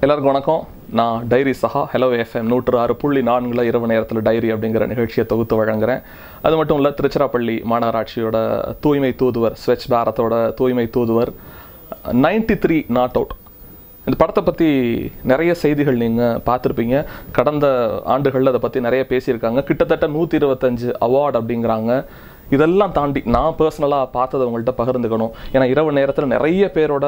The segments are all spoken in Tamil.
எல்லாருக்கும் வணக்கம் நான் டைரி சஹா ஹலோ எஃப்எம் நூற்று ஆறு புள்ளி நான்குல இரவு நேரத்தில் டைரி அப்படிங்கிற நிகழ்ச்சியை தொகுத்து வழங்குறேன் அது மட்டும் இல்லை திருச்சிராப்பள்ளி மாநகராட்சியோட தூய்மை தூதுவர் ஸ்வச் பாரத்தோட தூய்மை தூதுவர் நைன்டி த்ரீ நாட் அவுட் இந்த படத்தை பற்றி நிறைய செய்திகள் நீங்கள் பார்த்துருப்பீங்க கடந்த ஆண்டுகளில் அதை பற்றி நிறைய பேசியிருக்காங்க கிட்டத்தட்ட நூற்றி இருபத்தஞ்சு அவார்டு அப்படிங்கிறாங்க இதெல்லாம் தாண்டி நான் பர்சனலாக பார்த்ததை உங்கள்கிட்ட பகிர்ந்துக்கணும் ஏன்னா இரவு நேரத்தில் நிறைய பேரோட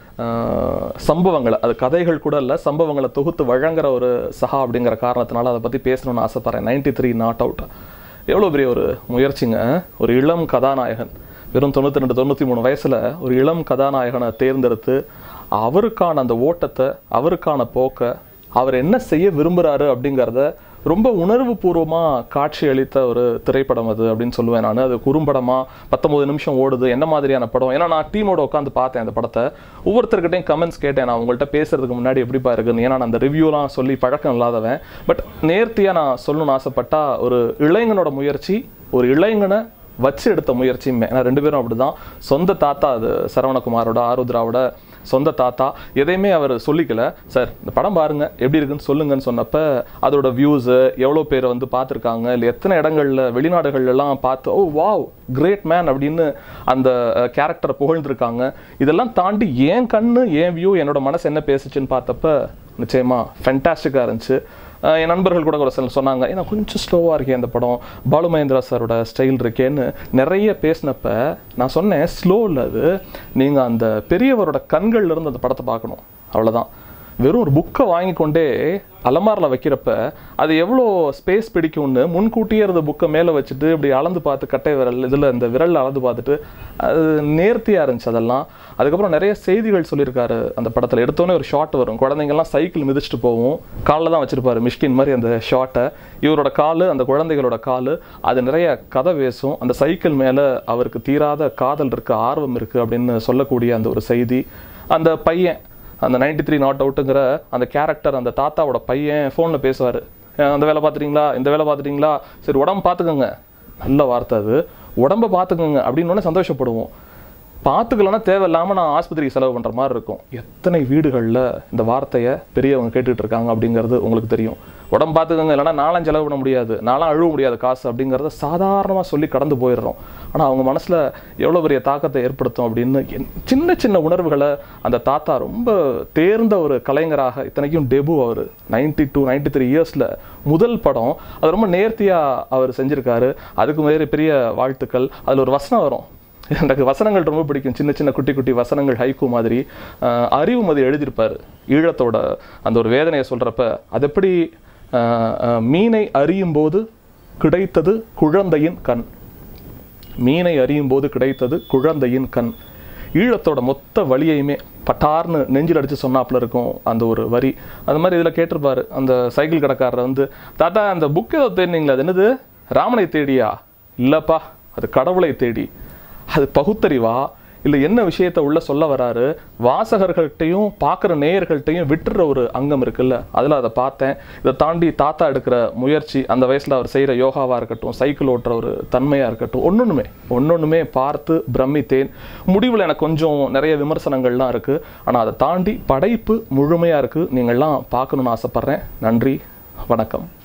ஆஹ், சம்பவங்களை அது கதைகள் கூட இல்லை சம்பவங்களை தொகுத்து வழங்குற ஒரு சஹா அப்படிங்கிற காரணத்தினால அதை பற்றி பேசணும்னு ஆசைப்பட்றேன் நைன்டி த்ரீ நாட் அவுட் எவ்வளோ பெரிய ஒரு முயற்சிங்க ஒரு இளம் கதாநாயகன் வெறும் தொண்ணூற்றி ரெண்டு தொண்ணூற்றி மூணு வயசில் ஒரு இளம் கதாநாயகனை தேர்ந்தெடுத்து அவருக்கான அந்த ஓட்டத்தை அவருக்கான போக்கை அவர் என்ன செய்ய விரும்புகிறாரு அப்படிங்கிறத ரொம்ப உணர்வு பூர்வமாக காட்சி அளித்த ஒரு திரைப்படம் அது அப்படின்னு சொல்லுவேன் நான் அது குறும்படமாக பத்தொம்பது நிமிஷம் ஓடுது என்ன மாதிரியான படம் ஏன்னா நான் டீமோட உட்காந்து பார்த்தேன் அந்த படத்தை ஒவ்வொருத்தர்கிட்டையும் கமெண்ட்ஸ் கேட்டேன் நான் உங்கள்கிட்ட பேசுறதுக்கு முன்னாடி எப்படிப்பா இருக்குன்னு ஏன்னா நான் அந்த ரிவ்யூலாம் சொல்லி பழக்கம் இல்லாதவன் பட் நேர்த்தியாக நான் சொல்லணும்னு ஆசைப்பட்டா ஒரு இளைஞனோட முயற்சி ஒரு இளைஞனை வச்சு எடுத்த முயற்சியுமே ஏன்னா ரெண்டு பேரும் அப்படிதான் சொந்த தாத்தா அது சரவணகுமாரோட ஆருத்ராவோட சொந்த தாத்தா எதையுமே அவர் சொல்லிக்கல சார் இந்த படம் பாருங்க எப்படி இருக்குன்னு சொல்லுங்கன்னு சொன்னப்ப அதோட வியூஸு எவ்வளோ பேர் வந்து பார்த்துருக்காங்க இல்லை எத்தனை இடங்கள்ல வெளிநாடுகள்ல எல்லாம் பார்த்து ஓ வாவ் கிரேட் மேன் அப்படின்னு அந்த கேரக்டரை புகழ்ந்துருக்காங்க இதெல்லாம் தாண்டி என் கண்ணு என் வியூ என்னோட மனசு என்ன பேசுச்சுன்னு பார்த்தப்ப நிச்சயமா ஃபென்டாஸ்டிக்காக இருந்துச்சு அஹ் என் நண்பர்கள் கூட ஒரு சில சொன்னாங்க ஏன்னா கொஞ்சம் ஸ்லோவாக இருக்கே அந்த படம் பாலு மகேந்திரா சாரோட ஸ்டைல் இருக்கேன்னு நிறைய பேசினப்ப நான் சொன்னேன் ஸ்லோ இல்லை அது நீங்கள் அந்த பெரியவரோட கண்கள்ல இருந்து அந்த படத்தை பார்க்கணும் அவ்வளவுதான் வெறும் ஒரு புக்கை வாங்கி கொண்டே அலமாரில் வைக்கிறப்ப அது எவ்வளோ ஸ்பேஸ் பிடிக்கும்னு முன்கூட்டியே இருந்த புக்கை மேலே வச்சுட்டு இப்படி அளந்து பார்த்து கட்டை விரல் இதில் இந்த விரலில் அளந்து பார்த்துட்டு அது நேர்த்தியாக இருந்துச்சு அதெல்லாம் அதுக்கப்புறம் நிறைய செய்திகள் சொல்லியிருக்காரு அந்த படத்தில் எடுத்தோன்னே ஒரு ஷாட் வரும் குழந்தைங்கள்லாம் சைக்கிள் மிதிச்சுட்டு போகும் காலில் தான் வச்சிருப்பாரு மிஷ்கின் மாதிரி அந்த ஷாட்டை இவரோட காலு அந்த குழந்தைகளோட காலு அது நிறைய கதை பேசும் அந்த சைக்கிள் மேலே அவருக்கு தீராத காதல் இருக்குது ஆர்வம் இருக்குது அப்படின்னு சொல்லக்கூடிய அந்த ஒரு செய்தி அந்த பையன் அந்த நைன்டி த்ரீ நாட் அவுட்டுங்கிற அந்த கேரக்டர் அந்த தாத்தாவோட பையன் ஃபோனில் பேசுவார் அந்த வேலை பார்த்துட்டீங்களா இந்த வேலை பார்த்துட்டீங்களா சரி உடம்பு பார்த்துக்கோங்க நல்ல வார்த்தை அது உடம்ப பார்த்துக்கோங்க அப்படின்னு உடனே சந்தோஷப்படுவோம் பார்த்துக்கலன்னா தேவையில்லாமல் நான் ஆஸ்பத்திரிக்கு செலவு பண்ணுற மாதிரி இருக்கும் எத்தனை வீடுகளில் இந்த வார்த்தையை பெரியவங்க கேட்டுட்டு இருக்காங்க அப்படிங்கிறது உங்களுக்கு தெரியும் உடம்பு பார்த்துக்கோங்க இல்லைன்னா நாலாம் செலவு பண்ண முடியாது நாலாம் அழுவ முடியாது காசு அப்படிங்கிறத சாதாரணமாக சொல்லி கடந்து போயிடுறோம் ஆனால் அவங்க மனசில் எவ்வளோ பெரிய தாக்கத்தை ஏற்படுத்தும் அப்படின்னு என்- சின்ன சின்ன உணர்வுகளை அந்த தாத்தா ரொம்ப தேர்ந்த ஒரு கலைஞராக இத்தனைக்கும் டெபு அவர் நைன்டி டூ நைன்டி த்ரீ இயர்ஸில் முதல் படம் அது ரொம்ப நேர்த்தியாக அவர் செஞ்சுருக்காரு அதுக்கு வேறு பெரிய வாழ்த்துக்கள் அதில் ஒரு வசனம் வரும் எனக்கு வசனங்கள் ரொம்ப பிடிக்கும் சின்ன சின்ன குட்டி குட்டி வசனங்கள் ஹைக்கூ மாதிரி அஹ், அறிவுமதி எழுதியிருப்பார் ஈழத்தோட அந்த ஒரு வேதனையை சொல்கிறப்ப அது எப்படி அஹ், அஹ், மீனை அறியும் போது கிடைத்தது குழந்தையின் கண் மீனை அறியும் போது கிடைத்தது குழந்தையின் கண் ஈழத்தோட மொத்த வழியையுமே பட்டார்னு நெஞ்சில் அடித்து சொன்னாப்புல இருக்கும் அந்த ஒரு வரி அந்த மாதிரி இதில் கேட்டிருப்பாரு அந்த சைக்கிள் கடைக்காரர் வந்து தாத்தா அந்த புக் ஏதோ தேடினீங்களா அது என்னது ராமனை தேடியா இல்லைப்பா அது கடவுளை தேடி அது பகுத்தறிவா இல்லை என்ன விஷயத்தை உள்ள சொல்ல வராரு வாசகர்கள்ட்டையும் பார்க்குற நேயர்கள்ட்டையும் விட்டுற ஒரு அங்கம் இருக்குல்ல அதில் அதை பார்த்தேன் இதை தாண்டி தாத்தா எடுக்கிற முயற்சி அந்த வயசில் அவர் செய்கிற யோகாவாக இருக்கட்டும் சைக்கிள் ஓட்டுற ஒரு தன்மையாக இருக்கட்டும் ஒன்னொன்றுமே ஒன்னொன்றுமே பார்த்து பிரமித்தேன் முடிவில் எனக்கு கொஞ்சம் நிறைய விமர்சனங்கள்லாம் இருக்குது ஆனால் அதை தாண்டி படைப்பு முழுமையாக இருக்குது நீங்கள்லாம் பார்க்கணுன்னு ஆசைப்பட்றேன் நன்றி வணக்கம்